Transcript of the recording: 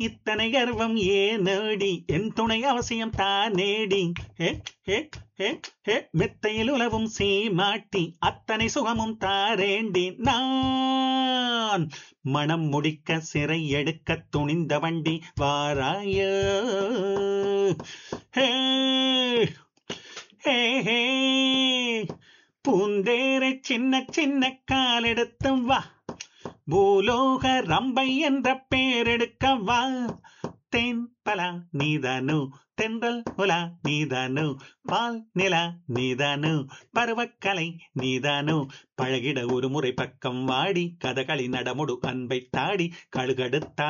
இத்தனை கர்வம் ஏனேடி என் துணை அவசியம் தானேடி ஹே ஹே ஹே ஹே மெத்தையில் உலவும் சீமாட்டி அத்தனை சுகமும் தாரேண்டி நான் மனம் முடிக்க சிறை எடுக்க துணிந்த வண்டி வாராயோ ஹே ஹே ஹே பூந்தேரை சின்ன சின்ன காலெடுத்து வா பூலோக ரம்பை என்ற பேரெடுக்க வா தேன் பலா நீதானு தென்றல் உலா நீதானு பால் நிலா நீதானு பருவக்கலை நீதானு பழகிட ஒரு முறை பக்கம் வாடி கதகளி நடமுடு அன்பை தாடி கழுகடுத்தா